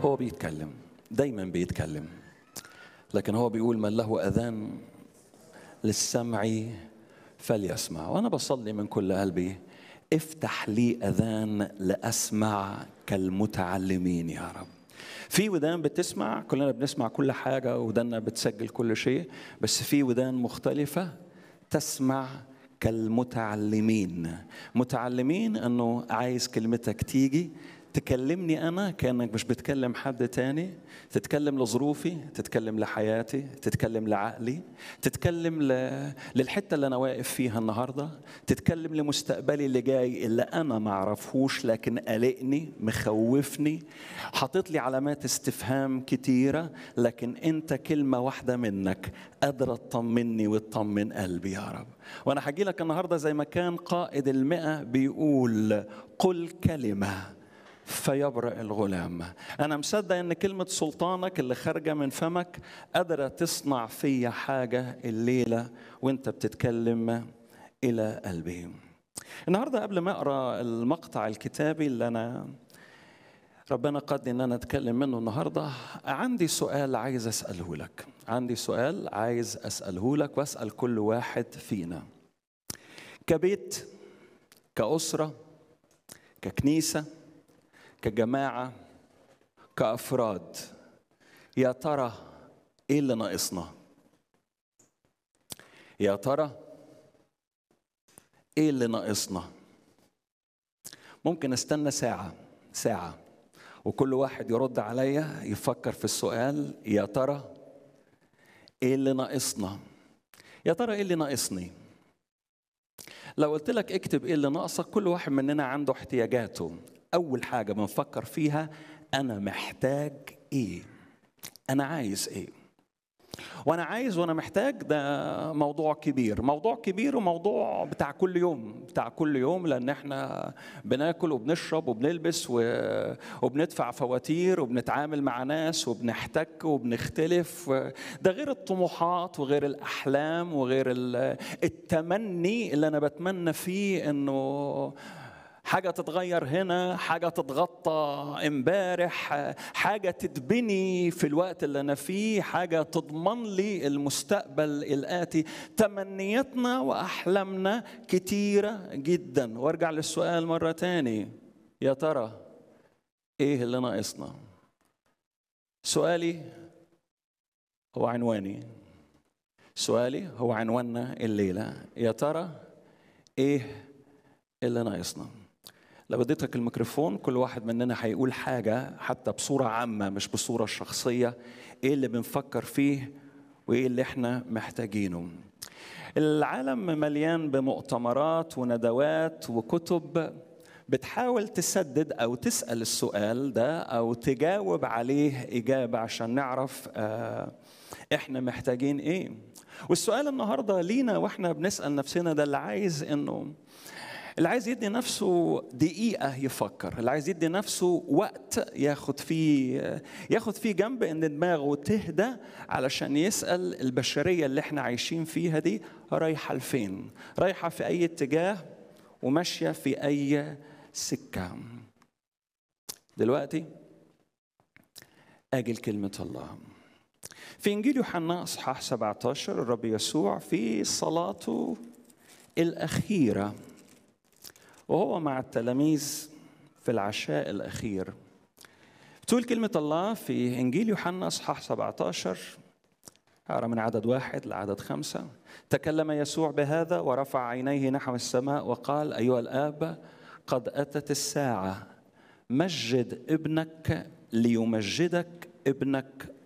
هو بيتكلم دايما بيتكلم لكن هو بيقول من له اذان للسمع فليسمع وانا بصلي من كل قلبي افتح لي اذان لاسمع كالمتعلمين يا رب في ودان بتسمع كلنا بنسمع كل حاجه ودنا بتسجل كل شيء بس في ودان مختلفه تسمع كالمتعلمين متعلمين انه عايز كلمتك تيجي تكلمني انا كانك مش بتكلم حد تاني تتكلم لظروفي تتكلم لحياتي تتكلم لعقلي تتكلم ل... للحته اللي انا واقف فيها النهارده تتكلم لمستقبلي اللي جاي اللي انا ما اعرفهوش لكن قلقني مخوفني حاطط لي علامات استفهام كتيره لكن انت كلمه واحده منك قادره تطمني وتطمن قلبي يا رب وانا هجي لك النهارده زي ما كان قائد المئة بيقول قل كلمه فيبرأ الغلام أنا مصدق أن كلمة سلطانك اللي خارجة من فمك قادرة تصنع فيا حاجة الليلة وانت بتتكلم إلى قلبي النهاردة قبل ما أقرأ المقطع الكتابي اللي أنا ربنا قد ان انا اتكلم منه النهارده عندي سؤال عايز اساله لك عندي سؤال عايز اساله لك واسال كل واحد فينا كبيت كاسره ككنيسه كجماعه كافراد يا ترى ايه اللي ناقصنا يا ترى ايه اللي ناقصنا ممكن استنى ساعه ساعه وكل واحد يرد عليا يفكر في السؤال يا ترى ايه اللي ناقصنا يا ترى ايه اللي ناقصني لو قلت لك اكتب ايه اللي ناقصك كل واحد مننا عنده احتياجاته اول حاجه بنفكر فيها انا محتاج ايه انا عايز ايه وانا عايز وانا محتاج ده موضوع كبير موضوع كبير وموضوع بتاع كل يوم بتاع كل يوم لان احنا بناكل وبنشرب وبنلبس وبندفع فواتير وبنتعامل مع ناس وبنحتك وبنختلف ده غير الطموحات وغير الاحلام وغير التمني اللي انا بتمنى فيه انه حاجة تتغير هنا حاجة تتغطى امبارح حاجة تتبني في الوقت اللي أنا فيه حاجة تضمن لي المستقبل الآتي تمنياتنا وأحلامنا كتيرة جدا وارجع للسؤال مرة تاني يا ترى إيه اللي ناقصنا سؤالي هو عنواني سؤالي هو عنواننا الليلة يا ترى إيه اللي ناقصنا لو اديتك الميكروفون كل واحد مننا هيقول حاجة حتى بصورة عامة مش بصورة شخصية ايه اللي بنفكر فيه وايه اللي احنا محتاجينه العالم مليان بمؤتمرات وندوات وكتب بتحاول تسدد او تسال السؤال ده او تجاوب عليه اجابه عشان نعرف اه احنا محتاجين ايه والسؤال النهارده لينا واحنا بنسال نفسنا ده اللي عايز انه اللي عايز يدي نفسه دقيقة يفكر اللي عايز يدي نفسه وقت ياخد فيه ياخد فيه جنب ان دماغه تهدى علشان يسأل البشرية اللي احنا عايشين فيها دي رايحة لفين رايحة في أي اتجاه وماشية في أي سكة دلوقتي أجي لكلمة الله في إنجيل يوحنا إصحاح 17 الرب يسوع في صلاته الأخيرة وهو مع التلاميذ في العشاء الأخير تقول كلمة الله في إنجيل يوحنا أصحاح 17 أقرأ من عدد واحد لعدد خمسة تكلم يسوع بهذا ورفع عينيه نحو السماء وقال أيها الآب قد أتت الساعة مجد ابنك ليمجدك ابنك